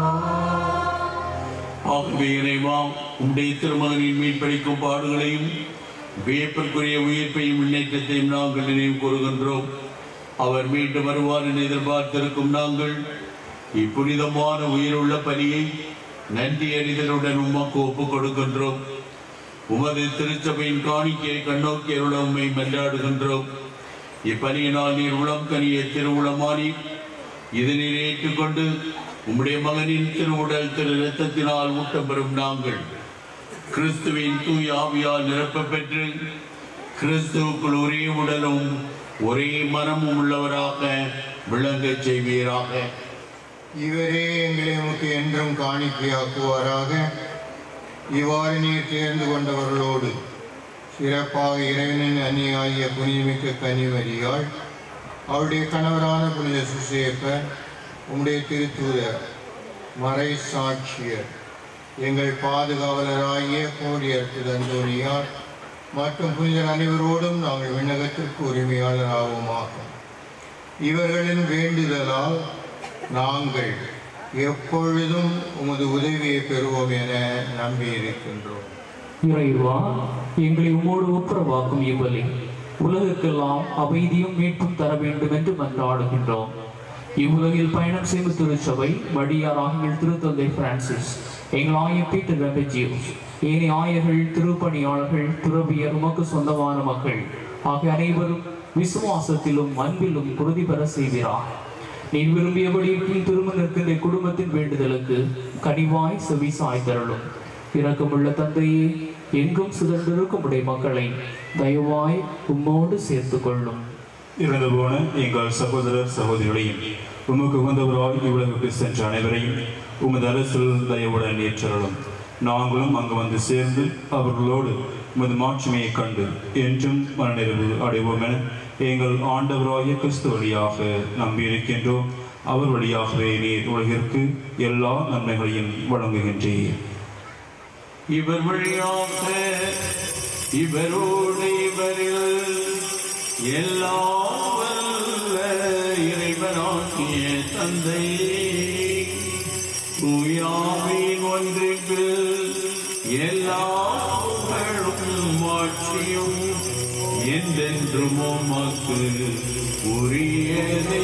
ஆகவே இறைவா உம்முடைய திருமகனின் மீட்பளிக்கும் பாடுகளையும் வியப்பிற்குரிய உயிர்ப்பையும் முன்னேற்றத்தையும் நாங்கள் நினைவு கூறுகின்றோம் அவர் மீண்டும் வருவார் என எதிர்பார்த்திருக்கும் நாங்கள் இப்புனிதமான உயிருள்ள பலியை நன்றி அறிதலுடன் உமக்கு ஒப்புக் கொடுக்கின்றோம் உமது திருச்சபையின் காணிக்கையை கண்ணோக்கி அருள உம்மை மன்றாடுகின்றோம் இப்பலியினால் நீர் உளம் கனிய திருவுளமானீர் இது நீர் ஏற்றுக்கொண்டு உம்முடைய மகனின் திருவுடல் திரு இரத்தத்தினால் ஊட்டம் பெறும் நாங்கள் கிறிஸ்துவின் தூய ஆவியால் நிரப்பப் பெற்று கிறிஸ்துவுக்குள் ஒரே உடலும் ஒரே மனமும் உள்ளவராக விளங்கச் செய்வீராக இவரே எங்களை உமக்கு என்றும் காணிக்கையாக்குவாராக இவ்வாறு நீர் தேர்ந்து கொண்டவர்களோடு சிறப்பாக இறைவனின் அந்நியாகிய புனிதமிக்க கனிமறியாள் அவருடைய கணவரான புனித சுசேப்பர் உம்முடைய திருத்தூதர் மறை சாட்சியர் எங்கள் பாதுகாவலராகிய கோடியர் திரு அந்தோனியார் மற்றும் புனிதர் அனைவரோடும் நாங்கள் விண்ணகத்திற்கு உரிமையாளராகுமாக இவர்களின் வேண்டுதலால் நாங்கள் எப்பொழுதும் உமது உதவியை பெறுவோம் என நம்பியிருக்கின்றோம் இறைவா எங்களை உம்மோடு ஒப்புரவாக்கும் இவ்வழி உலகுக்கெல்லாம் அமைதியும் மீட்பும் தர வேண்டும் என்று மன்றாடுகின்றோம் இவ்வுலகில் பயணம் செய்யும் திருச்சபை வடியாராக எங்கள் திருத்தந்தை பிரான்சிஸ் எங்கள் ஆயர் பீட்டர் வெம்பஜியோஸ் ஏனைய ஆயர்கள் திருப்பணியாளர்கள் துறவியர் உமக்கு சொந்தமான மக்கள் ஆகிய அனைவரும் விசுவாசத்திலும் அன்பிலும் உறுதி பெற செய்கிறார் நீ விரும்பியபடி இருக்கும் திரும்ப நிற்கின்ற குடும்பத்தின் வேண்டுதலுக்கு கனிவாய் செவி சாய்தருளும் இரக்கமுள்ள தந்தையே எங்கும் சிதறிருக்கும் உடைய மக்களை தயவாய் உம்மோடு சேர்த்துக் கொள்ளும் இறந்து போன எங்கள் சகோதரர் சகோதரிகளையும் உமக்கு உகந்தவராய் இவ்வுலகுக்கு சென்ற அனைவரையும் உமது அரசில் தயவுடன் ஏற்றருளும் நாங்களும் அங்கு வந்து சேர்ந்து அவர்களோடு உமது மாட்சிமையை கண்டு என்றும் மனநிறைவு அடைவோம் என எங்கள் ஆண்டவராய கிறிஸ்து வழியாக நம்பியிருக்கின்றோம் அவர் வழியாகவே நீர் உலகிற்கு எல்லா நன்மைகளையும் வழங்குகின்றீர் இவர் வழியாக இவரோடு இவரில் எல்லாம் வல்ல இறைவனாகிய தந்தை தூயாவின் ஒன்றிற்கு எல்லா புகழும் ஆட்சியும் என்றென்றும் உமக்கு உரியதே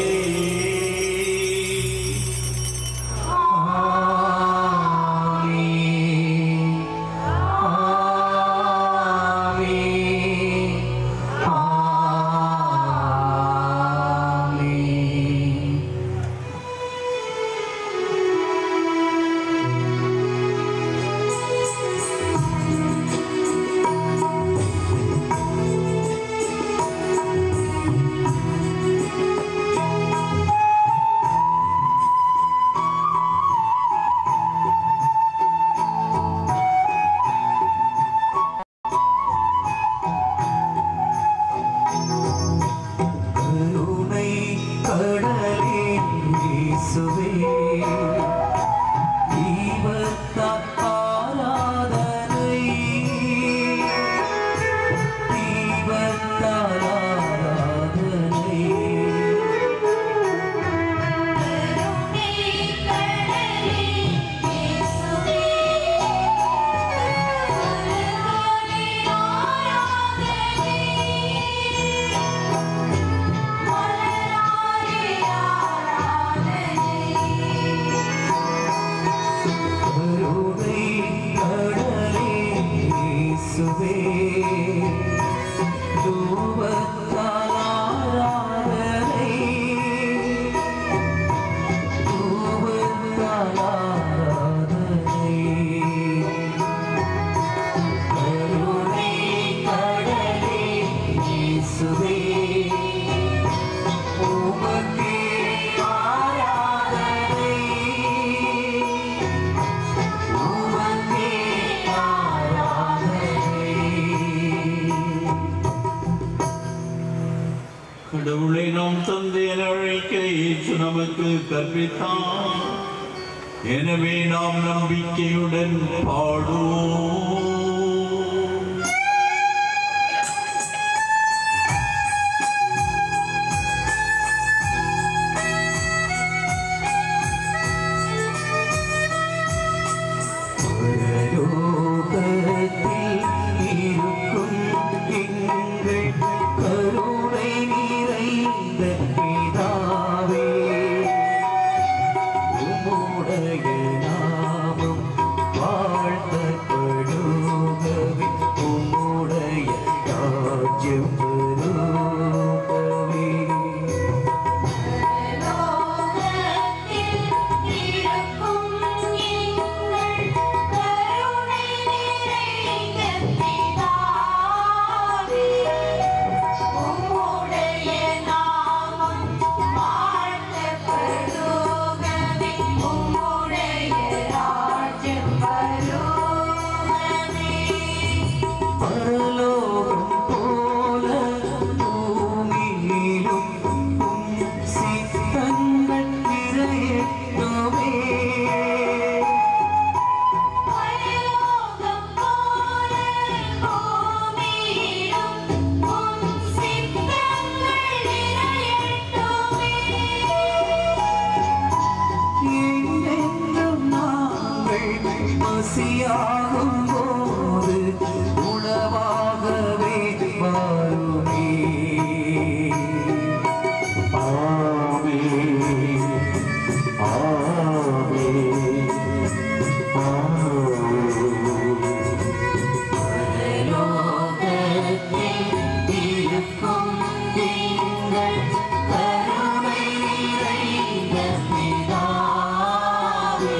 ஆமென் கடலே இயேசுவே தீபத்தால் ஆராதனை தீபத்தால் ஆராதனை கருணை கடலே இயேசுவே தூபத்தால் ஆராதனை தூபத்தால் ஆராதனை கருணை கடலே இயேசுவே உமக்கே ஆராதனை உமக்கே கடவுளை நாம் தந்தை என அழைக்க இயேசு நமக்கு கற்பித்தான் எனவே நாம் நம்பிக்கையுடன் பாடுவோம் பரலோகத்தில் இருக்கும் எங்கள் கருணை நிறைந்த பிதாவே உம்முடைய நாமம் வாழ்த்தப்படுகவே உம்முடைய ராஜ்யம் வருகவே பரலோகம் போல பூமியிலும் உம் சித்தங்கள் நிறையட்டுமே என்றென்றும் நாங்கள் பசியாகும் போது உணவாகவே மாறுமே ஆமே ஆமே இருக்கும் எங்கள் கருணை நிறைந்த பிதாவே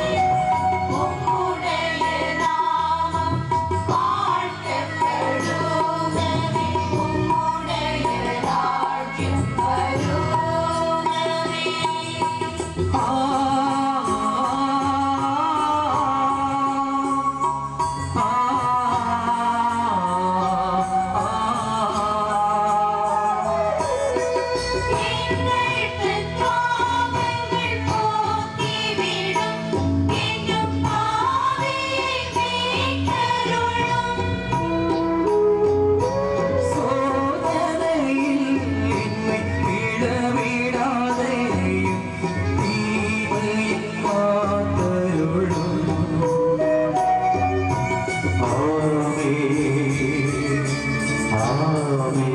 சோதனையில் என்னை விடவிடாதேயும் தீமையில் காத்தருளும் ஆமே ஆமே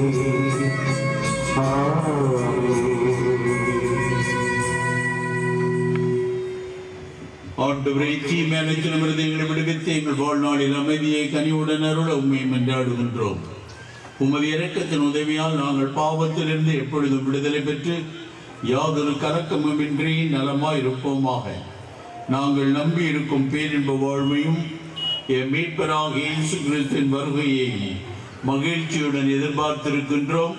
ஆண்டவரை தீமையானத்திலிருந்து எங்களை விடுவித்து எங்கள் வாழ்நாளில் அமைதியை கனிவுடன் அருள உண்மை மன்றாடுகின்றோம் உமது இரக்கத்தின் உதவியால் நாங்கள் பாவத்திலிருந்து எப்பொழுதும் விடுதலை பெற்று யாதொரு கலக்கமுமின்றி நலமாய் இருப்போமாக நாங்கள் நம்பி இருக்கும் பேரின்ப வாழ்வையும் என் மீட்பராக இயேசு கிறிஸ்துவின் வருகையை மகிழ்ச்சியுடன் எதிர்பார்த்திருக்கின்றோம்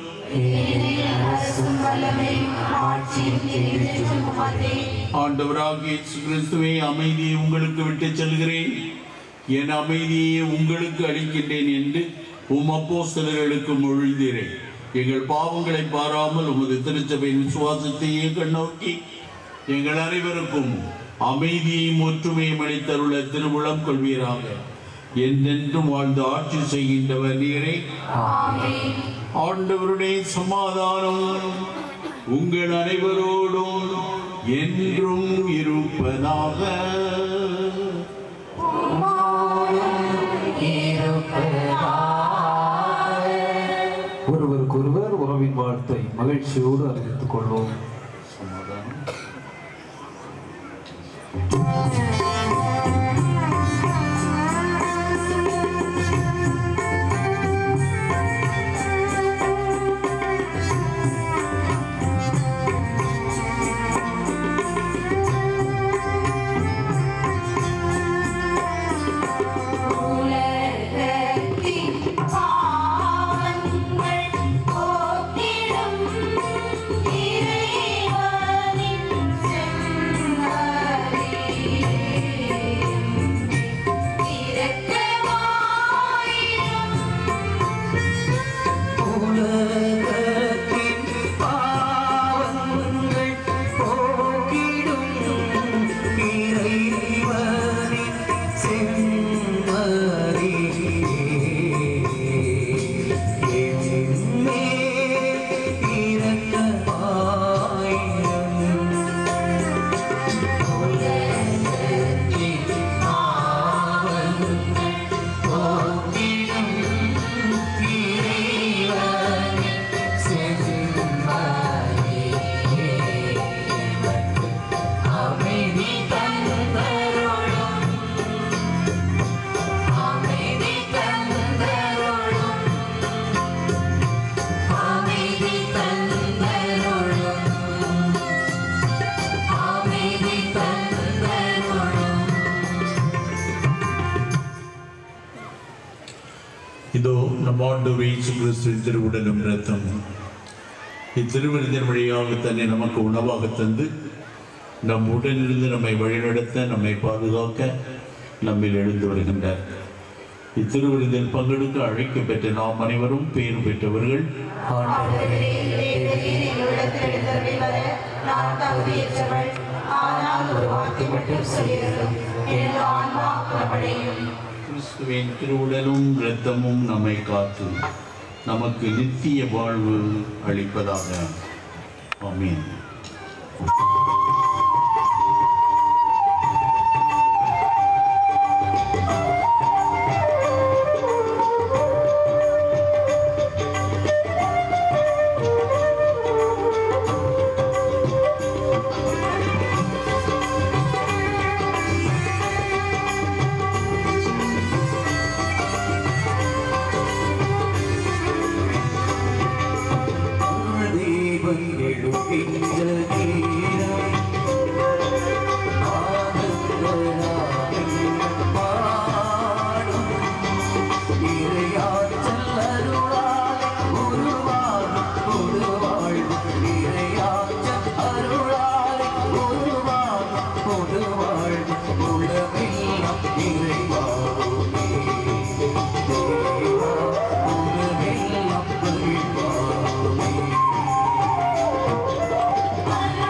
ஆண்டவராக இயேசு கிறிஸ்துவை அமைதியை உங்களுக்கு விட்டு செல்கிறேன் என் அமைதியை உங்களுக்கு அளிக்கின்றேன் என்று உம் அப்போஸ்தலர்களுக்கு மொழிந்தீரேன் எங்கள் பாவங்களை பாராமல் உமது திருச்சபையின் விசுவாசத்தையே கண்ணோக்கி எங்கள் அனைவருக்கும் அமைதியையும் ஒற்றுமையும் அளித்தருள திருவுளம் கொள்வீராக என்றென்றும் வாழ்ந்து ஆட்சி செய்கின்றவர் நீரே ஆண்டவருடைய சமாதானம் உங்கள் அனைவரோடும் என்றும் இருப்பதாக ஒருவருக்கொருவர் உறவின் வாழ்த்தை மகிழ்ச்சியோடு அறிவித்துக் கொள்வோம் உலகத்தின் பாவங்கள் போக்கிடும் இறைவனின் செம்மறியே. இரக்கமாயிரும் உலகத்தின் பாவங்கள் போக்கிடும் இறைவனின் செம்மறியே. எம்மேல் இரக்கமாயிரும். உலகத்தின் பாவங்கள் போக்கிடும் இறைவனின் செம்மறியே. அமைதி தந்தருளும் அமைதி தந்தருளும் அமைதி தந்தருளும் அமைதி தந்தருளும் இதோ நம் ஆண்டு இயேசு கிறிஸ்துவின் திருவுடலும் இரத்தம் இத்திருவிருந்தின் வழியாக தன்னை நமக்கு உணவாக தந்து நம் உடனிருந்து நம்மை வழிநடத்த நம்மை பாதுகாக்க நம்மில் எழுந்து வருகின்றார் இத்திருவிருந்தில் பங்கெடுக்க அழைக்க பெற்ற நாம் அனைவரும் பேர் பெற்றவர்கள் நான் தகுதியற்றவள் ஆனால் ஒரு வார்த்தை மட்டும் சொல்லியிருக்கும் எனது ஆன்மா குணமடையும் கிறிஸ்துவின் திருவுடலும் இரத்தமும் நம்மை காத்து நமக்கு நித்திய வாழ்வு அளிப்பதாக ஆமென் தேவன் எழுகின்ற நேரம் ஆனந்தராகம் பாடும் இறையாற்றல் அருளால் உருவாகும் ஒரு வாழ்வு இறையாற்றல் அருளால் உருவாகும் ஒரு வாழ்வு உலகெல்லாம் இறைவாகுமே தேவா உலகெல்லாம் இறைவாகுமே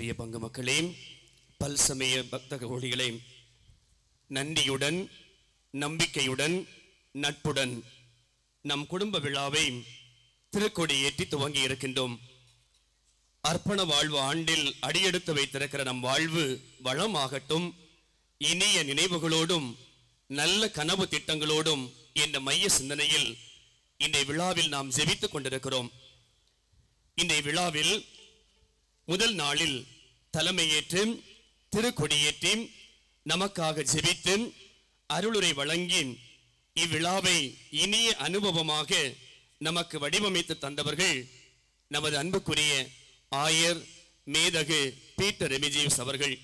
மதிப்பிற்குரிய பங்கு மக்களே பல்சமய பக்த கோடிகளே நன்றியுடன் நம்பிக்கையுடன் நட்புடன் நம் குடும்ப விழாவை திருக்கொடி ஏற்றி துவங்கி இருக்கின்றோம் அர்ப்பண வாழ்வு ஆண்டில் அடியெடுத்து வைத்திருக்கிற நம் வாழ்வு வளமாகட்டும் இனிய நினைவுகளோடும் நல்ல கனவு திட்டங்களோடும் என்ற மைய சிந்தனையில் இன்றைய விழாவில் நாம் ஜெபித்துக் கொண்டிருக்கிறோம் இன்றைய விழாவில் முதல் நாளில் தலைமையேற்று திருக்கொடியேற்றி நமக்காக ஜெபித்து அருளுரை வழங்கி இவ்விழாவை இனிய அனுபவமாக நமக்கு வடிவமைத்து தந்தவர்கள் நமது அன்புக்குரிய ஆயர் மேதகு பீட்டர் ரெமிஜிவ்ஸ் அவர்கள்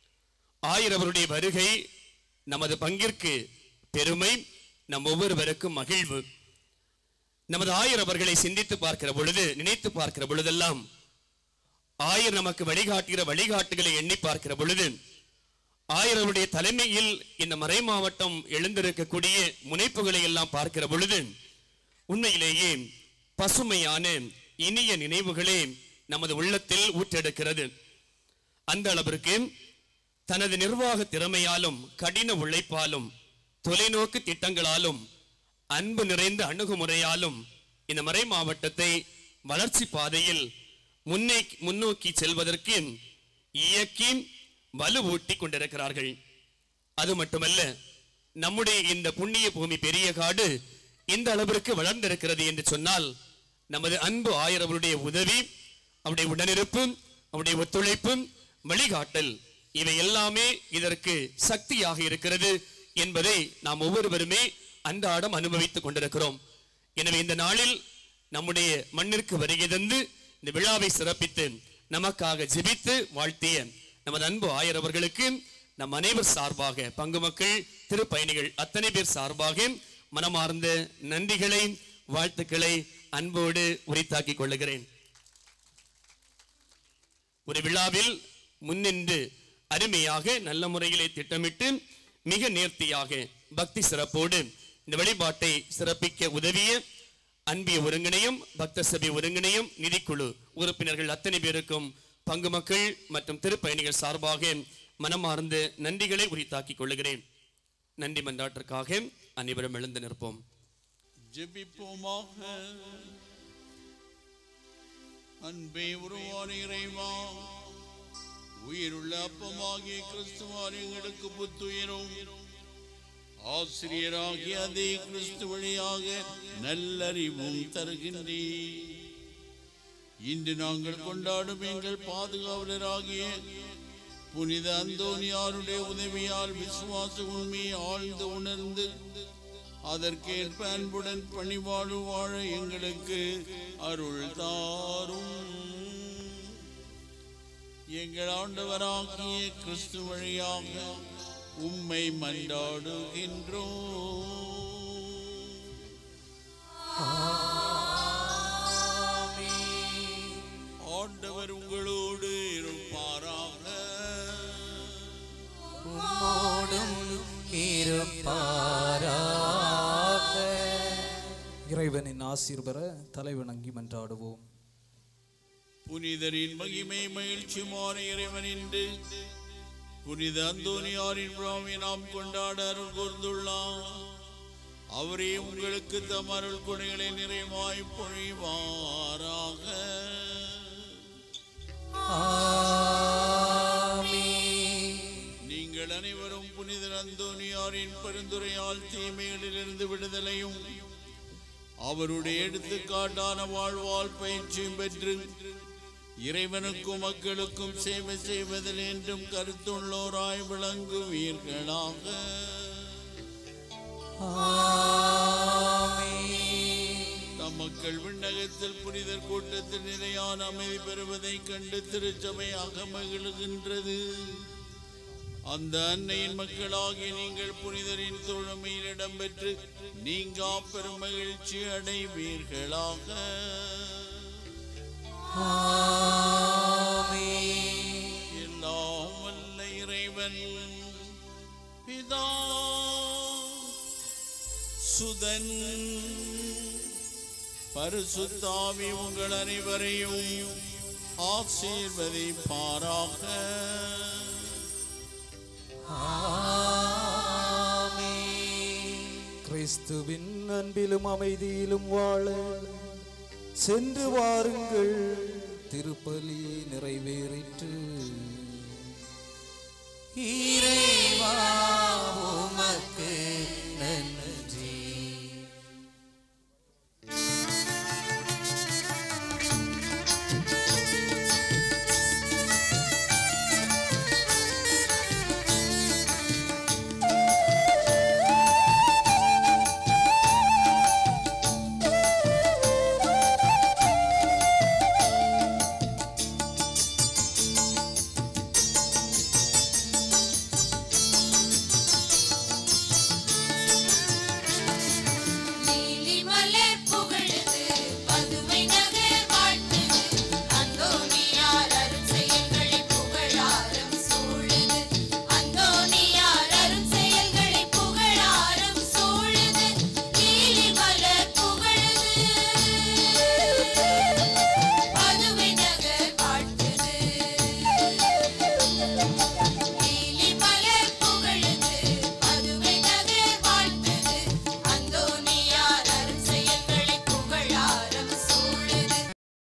ஆயர் அவருடைய வருகை நமது பங்கிற்கு பெருமை நம் ஒவ்வொருவருக்கும் மகிழ்வு நமது ஆயர் அவர்களை சிந்தித்து பார்க்கிற பொழுது நினைத்து பார்க்கிற பொழுதெல்லாம் ஆயர் நமக்கு வழிகாட்டுகிற வழிகாட்டுகளை எண்ணி பார்க்கிற பொழுது ஆயர் அவருடைய தலைமையில் இந்த மறை மாவட்டம் எழுந்திருக்கக்கூடிய முனைப்புகளை எல்லாம் பார்க்கிற பொழுது உண்மையிலேயே பசுமையான இனிய நினைவுகளே நமது உள்ளத்தில் ஊற்றெடுக்கிறது அந்த அளவிற்கு தனது நிர்வாக திறமையாலும் கடின உழைப்பாலும் தொலைநோக்கு திட்டங்களாலும் அன்பு நிறைந்த அணுகுமுறையாலும் இந்த மறை மாவட்டத்தை வளர்ச்சி பாதையில் முன்னே முன்னோக்கி செல்வதற்கு இயக்கி வலுவூட்டி கொண்டிருக்கிறார்கள் அது மட்டுமல்ல நம்முடைய இந்த புண்ணிய பூமி பெரிய காடு இந்த அளவிற்கு வளர்ந்திருக்கிறது என்று சொன்னால் நமது அன்பு ஆயிரவருடைய உதவி அவருடைய உடனிருப்பு அவருடைய ஒத்துழைப்பு வழிகாட்டல் இவை எல்லாமே இதற்கு சக்தியாக இருக்கிறது என்பதை நாம் ஒவ்வொருவருமே அன்றாடம் அனுபவித்துக் கொண்டிருக்கிறோம் எனவே இந்த நாளில் நம்முடைய மண்ணிற்கு வருகை தந்து இந்த விழாவை சிறப்பித்து நமக்காக ஜெபித்து வாழ்த்திய நமது அன்பு ஆயர் அவர்களுக்கு நம் அனைவர் சார்பாக பங்கு மக்கள் திருப்பயணிகள் அத்தனை பேர் சார்பாக மனமார்ந்த நன்றிகளை வாழ்த்துக்களை அன்போடு உரித்தாக்கிக் கொள்ளுகிறேன் ஒரு விழாவில் முன்னின்று அருமையாக நல்ல முறையிலே திட்டமிட்டு மிக நேர்த்தியாக பக்தி சிறப்போடு இந்த வழிபாட்டை சிறப்பிக்க உதவிய அன்பிய ஒருங்கிணையும் பக்த சபை ஒருங்கிணையும் நிதிக்குழு உறுப்பினர்கள் அத்தனை பேருக்கும் பங்கு மக்கள் மற்றும் திருப்பயணிகள் சார்பாக மனமார்ந்த நன்றிகளை உரித்தாக்கிக் கொள்ளுகிறேன் நன்றி மன்றாட்டிற்காக அனைவரும் எழுந்து நிற்போம் ஜெபிப்போமாக அன்பே உருவான இறைவா உயிருள்ள அப்பமாகிய கிறிஸ்துவார் எங்களுக்கு புத்துயிரும் ஆசிரியராகிய அதே கிறிஸ்து வழியாக நல்லறிவும் தருகின்றே இன்று நாங்கள் கொண்டாடும் எங்கள் பாதுகாவலராகிய புனித அந்தோனியாருடைய உதவியால் விசுவாச உண்மையை ஆழ்ந்து உணர்ந்து அதற்கேற்ப அன்புடன் பணிவாழ்வு வாழ எங்களுக்கு அருள் தாரும் எங்கள் ஆண்டவராகிய கிறிஸ்து வழியாக உம்மை மன்றாடுகின்றோம் ஆண்டவர் உங்களோடு இருப்பாராக உம்மோடும் இருப்பாராக இறைவனின் ஆசீர் பெற தலைவணங்கி மன்றாடுவோம் புனிதரின் மகிமை மகிழ்ச்சியுமான இறைவன் என்று புனித அந்தோனியாரின் விழாவை நாம் கொண்டாட அருள் கூர்ந்துள்ளார் அவரே உங்களுக்கு தம் அருள் கொடைகளை நிறைவாய் பொழிவாராக நீங்கள் அனைவரும் புனித அந்தோனியாரின் பரிந்துரையால் தீமைகளிலிருந்து விடுதலையும் அவருடைய எடுத்துக்காட்டான வாழ்வால் பயிற்சியும் பெற்று இறைவனுக்கும் மக்களுக்கும் சேவை செய்வதில் என்றும் கருத்துள்ளோராய் விளங்குவீர்களாக தம் மக்கள் விண்ணகத்தில் புனிதர் கூட்டத்தில் நிலையான அமைதி பெறுவதைக் கண்டு திருச்சபையாக மகிழ்கின்றது அந்த அன்னையின் மக்களாகிய நீங்கள் புனிதரின் தோழமையில் இடம்பெற்று நீங்கா பெருமகிழ்ச்சி அடைவீர்களாக எல்லாம் வல்ல இறைவன் பிதா சுதன் பரிசுத்தாவி உங்கள் அனைவரையும் ஆசீர்வதிப்பாராக கிறிஸ்துவின் அன்பிலும் அமைதியிலும் வாழ சென்று வாருங்கள் திருப்பலி நிறைவேறிற்று இறைவா